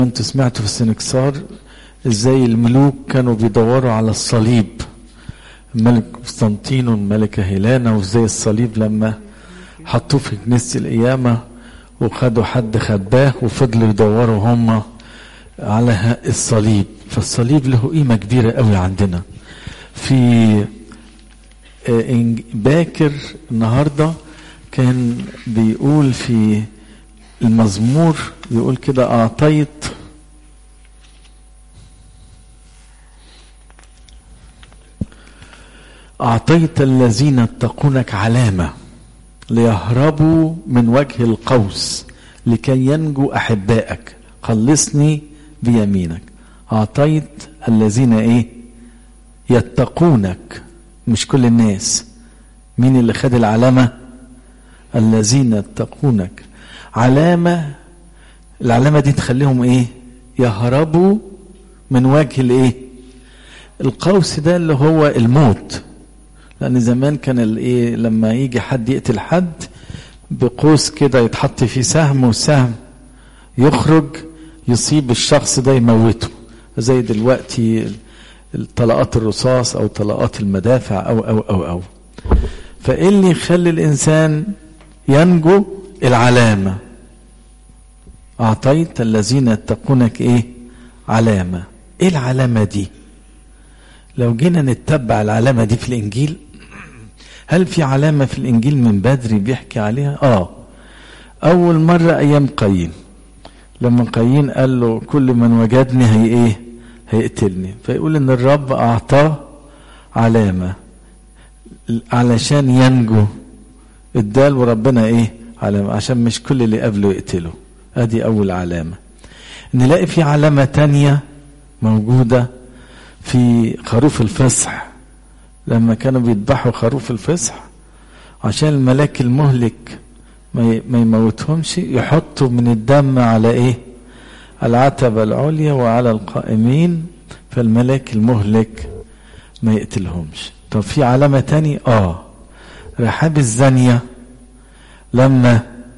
انتوا سمعتوا في السنكسار ازاي الملوك كانوا بيدوروا على الصليب الملك قسطنطين والملكة هيلانا وازاي الصليب لما حطوه في كنيسة القيامة وخدوا حد خباه وفضلوا يدوروا هم على الصليب فالصليب له قيمة كبيرة قوي عندنا في باكر النهاردة كان بيقول في المزمور يقول كده أعطيت أعطيت الذين اتقونك علامة ليهربوا من وجه القوس لكي ينجو أحبائك خلصني بيمينك أعطيت الذين إيه يتقونك مش كل الناس مين اللي خد العلامة الذين يتقونك علامة العلامة دي تخليهم ايه يهربوا من وجه الايه القوس ده اللي هو الموت لان زمان كان الايه لما يجي حد يقتل حد بقوس كده يتحط فيه سهم والسهم يخرج يصيب الشخص ده يموته زي دلوقتي طلقات الرصاص او طلقات المدافع او او او او فايه اللي يخلي الانسان ينجو العلامه اعطيت الذين يتقونك ايه علامه ايه العلامه دي لو جينا نتبع العلامه دي في الانجيل هل في علامه في الانجيل من بدري بيحكي عليها اه اول مره ايام قايين لما قايين قال له كل من وجدني هي ايه هيقتلني فيقول ان الرب اعطاه علامه علشان ينجو ادال وربنا ايه علامه عشان مش كل اللي قبله يقتله ادي اول علامه نلاقي في علامه تانية موجوده في خروف الفصح لما كانوا بيذبحوا خروف الفصح عشان الملاك المهلك ما يموتهمش يحطوا من الدم على ايه العتبة العليا وعلى القائمين فالملاك المهلك ما يقتلهمش طب في علامة تاني اه رحاب الزانية لما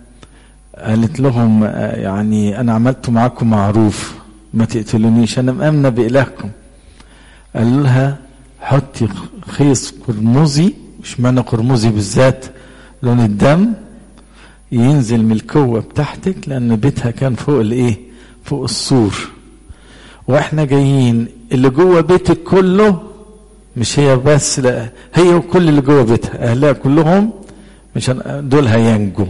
قالت لهم يعني انا عملت معاكم معروف ما تقتلونيش انا مأمنة بإلهكم قال لها حطي خيص قرمزي مش معنى قرمزي بالذات لون الدم ينزل من الكوة بتاعتك لأن بيتها كان فوق الإيه؟ فوق السور. وإحنا جايين اللي جوه بيتك كله مش هي بس لا هي وكل اللي جوه بيتها أهلها كلهم مش دول هينجوا.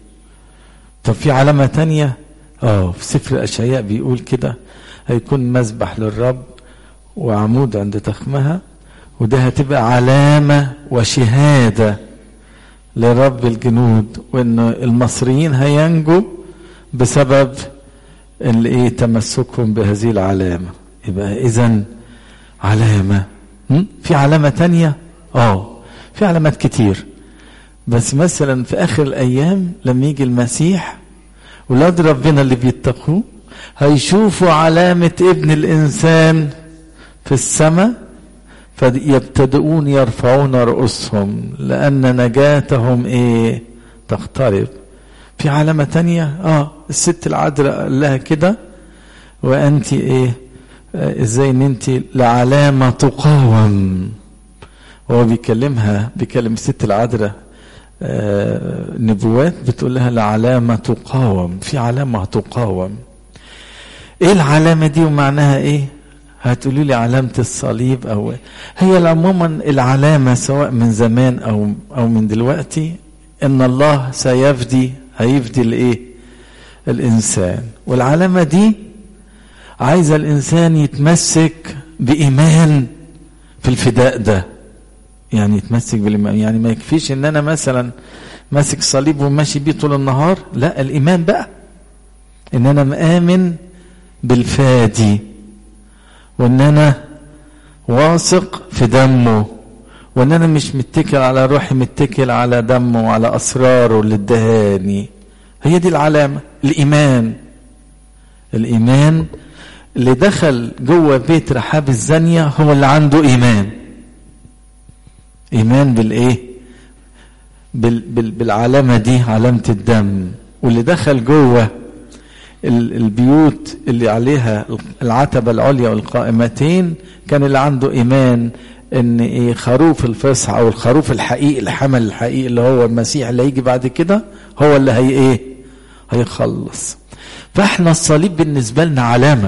طب في علامة تانية؟ اه في سفر الأشعياء بيقول كده هيكون مذبح للرب وعمود عند تخمها وده هتبقى علامة وشهادة لرب الجنود وان المصريين هينجوا بسبب الايه تمسكهم بهذه العلامه يبقى اذا علامه في علامه تانية اه في علامات كتير بس مثلا في اخر الايام لما يجي المسيح ولاد ربنا اللي بيتقوه هيشوفوا علامه ابن الانسان في السماء فيبتدؤون يرفعون رؤوسهم لأن نجاتهم إيه تقترب في علامة تانية آه الست العذراء قال لها كده وأنت إيه آه إزاي إن أنت لعلامة تقاوم وهو بيكلمها بيكلم الست العذراء آه نبوات بتقول لها لعلامة تقاوم في علامة تقاوم ايه العلامة دي ومعناها ايه هتقولي لي علامة الصليب أو هي عموما العلامة سواء من زمان أو أو من دلوقتي إن الله سيفدي هيفدي الإيه؟ الإنسان والعلامة دي عايزة الإنسان يتمسك بإيمان في الفداء ده يعني يتمسك بالإيمان يعني ما يكفيش إن أنا مثلا ماسك صليب وماشي بيه طول النهار لا الإيمان بقى إن أنا مآمن بالفادي وان انا واثق في دمه وان انا مش متكل على روحي متكل على دمه وعلى اسراره اللي ادهاني هي دي العلامه الايمان الايمان اللي دخل جوه بيت رحاب الزانيه هو اللي عنده ايمان ايمان بالايه بال بال بالعلامه دي علامه الدم واللي دخل جوه البيوت اللي عليها العتبة العليا والقائمتين كان اللي عنده إيمان ان ايه خروف الفصح او الخروف الحقيقي الحمل الحقيقي اللي هو المسيح اللي هيجي بعد كده هو اللي هي ايه هيخلص فاحنا الصليب بالنسبه لنا علامه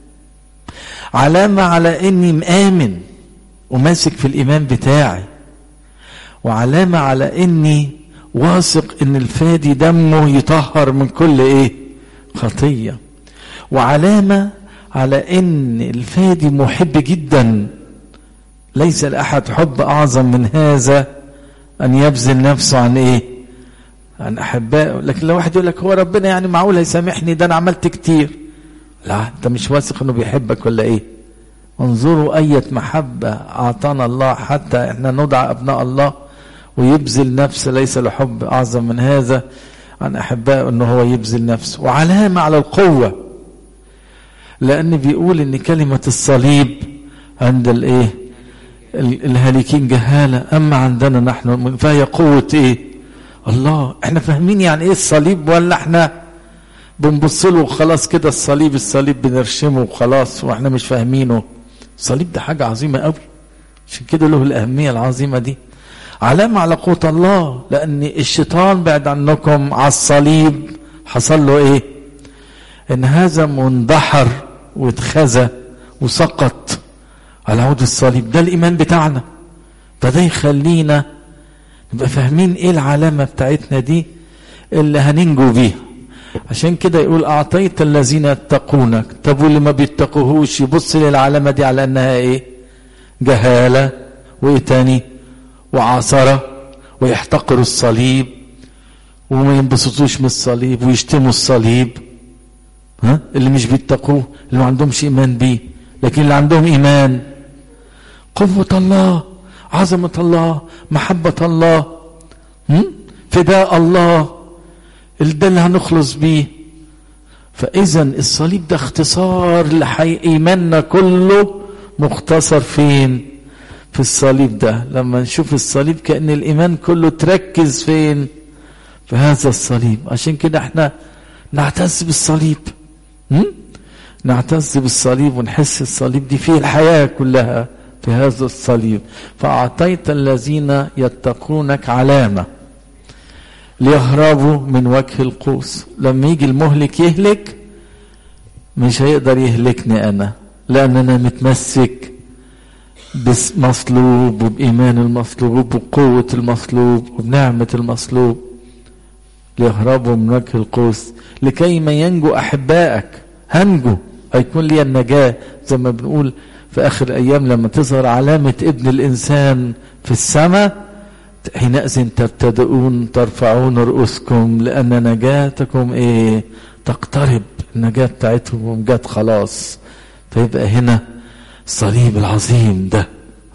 علامه على اني مآمن وماسك في الايمان بتاعي وعلامه على اني واثق ان الفادي دمه يطهر من كل ايه خطيه وعلامه على ان الفادي محب جدا ليس لأحد حب أعظم من هذا أن يبذل نفسه عن إيه؟ عن أحبائه، لكن لو واحد يقول لك هو ربنا يعني معقول هيسامحني ده أنا عملت كتير. لا أنت مش واثق إنه بيحبك ولا إيه؟ انظروا أية محبة أعطانا الله حتى إحنا ندعى أبناء الله ويبذل نفسه ليس لحب أعظم من هذا عن أحبائه إنه هو يبذل نفسه، وعلامة على القوة. لأن بيقول إن كلمة الصليب عند الإيه؟ الهالكين جهالة أما عندنا نحن فهي قوة إيه الله احنا فاهمين يعني إيه الصليب ولا احنا بنبص له وخلاص كده الصليب الصليب بنرشمه وخلاص واحنا مش فاهمينه الصليب ده حاجة عظيمة قوي عشان كده له الأهمية العظيمة دي علامة على قوة الله لأن الشيطان بعد عنكم على الصليب حصل له إيه إن هذا مندحر واتخذى وسقط على عود الصليب ده الايمان بتاعنا فده يخلينا نبقى فاهمين ايه العلامه بتاعتنا دي اللي هننجو بيها عشان كده يقول اعطيت الذين يتقونك طب واللي ما بيتقوهوش يبص للعلامه دي على انها ايه جهاله وايه تاني وعثره ويحتقروا الصليب وما ينبسطوش من الصليب ويشتموا الصليب ها اللي مش بيتقوه اللي ما عندهمش ايمان بيه لكن اللي عندهم ايمان قوة الله عظمة الله محبة الله فداء الله ده اللي هنخلص بيه فإذا الصليب ده اختصار لحي إيماننا كله مختصر فين؟ في الصليب ده لما نشوف الصليب كأن الإيمان كله تركز فين؟ في هذا الصليب عشان كده احنا نعتز بالصليب م? نعتز بالصليب ونحس الصليب دي فيه الحياة كلها في هذا الصليب فأعطيت الذين يتقونك علامة ليهربوا من وجه القوس لما يجي المهلك يهلك مش هيقدر يهلكني أنا لأن أنا متمسك بمصلوب وبإيمان المصلوب وبقوة المصلوب وبنعمة المصلوب ليهربوا من وجه القوس لكي ما ينجو أحبائك هنجو هيكون لي النجاة زي ما بنقول في آخر الأيام لما تظهر علامة ابن الإنسان في السماء حينئذ تبتدئون ترفعون رؤوسكم لأن نجاتكم إيه تقترب النجاة بتاعتهم جت خلاص فيبقى هنا الصليب العظيم ده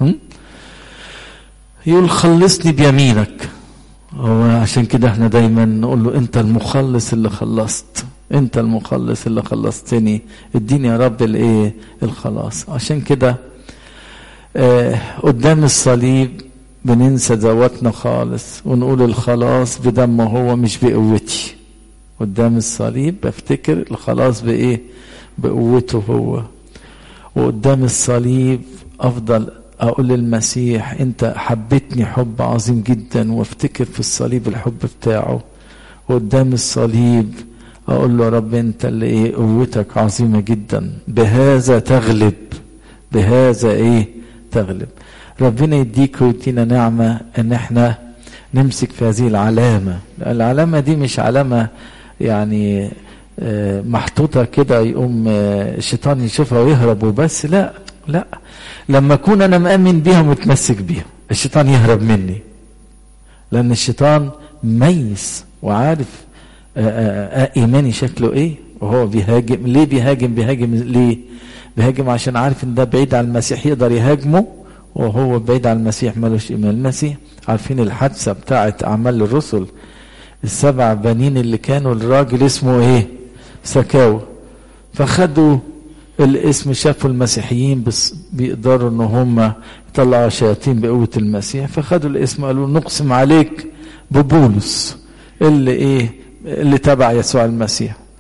يقول خلصني بيمينك هو عشان كده احنا دايما نقول له انت المخلص اللي خلصت انت المخلص اللي خلصتني اديني يا رب الايه الخلاص عشان كده اه قدام الصليب بننسى ذواتنا خالص ونقول الخلاص بدمه هو مش بقوتي قدام الصليب بفتكر الخلاص بايه بقوته هو وقدام الصليب افضل اقول للمسيح انت حبيتني حب عظيم جدا وافتكر في الصليب الحب بتاعه وقدام الصليب اقول له يا رب انت اللي ايه قوتك عظيمه جدا بهذا تغلب بهذا ايه تغلب ربنا يديك ويدينا نعمه ان احنا نمسك في هذه العلامه العلامه دي مش علامه يعني محطوطه كده يقوم الشيطان يشوفها ويهرب وبس لا لا لما اكون انا مامن بيها ومتمسك بيها الشيطان يهرب مني لان الشيطان ميز وعارف ايماني شكله ايه وهو بيهاجم ليه بيهاجم بيهاجم ليه بيهاجم عشان عارف ان ده بعيد عن المسيح يقدر يهاجمه وهو بعيد عن المسيح ملوش ايمان المسيح عارفين الحادثه بتاعه اعمال الرسل السبع بنين اللي كانوا الراجل اسمه ايه سكاوى فخدوا الاسم شافوا المسيحيين بس بيقدروا ان هم يطلعوا شياطين بقوه المسيح فخدوا الاسم قالوا نقسم عليك ببولس اللي ايه اللي تبع يسوع المسيح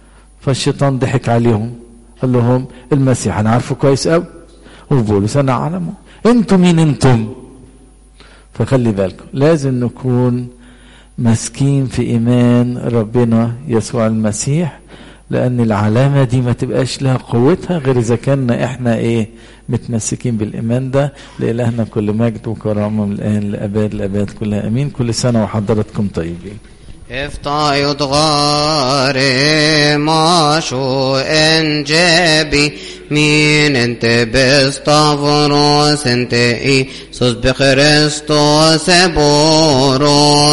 فالشيطان ضحك عليهم قال لهم المسيح انا عارفه كويس قوي وبولس انا اعلمه انتم مين انتم فخلي بالكم لازم نكون ماسكين في ايمان ربنا يسوع المسيح لان العلامه دي ما تبقاش لها قوتها غير اذا كنا احنا ايه متمسكين بالايمان ده لالهنا كل مجد وكرامه من الان لاباد الاباد كلها امين كل سنه وحضراتكم طيبين افتى يتغاري ما شو انجبي مين انت بستافروس انت ايسوس بخريستوس بورو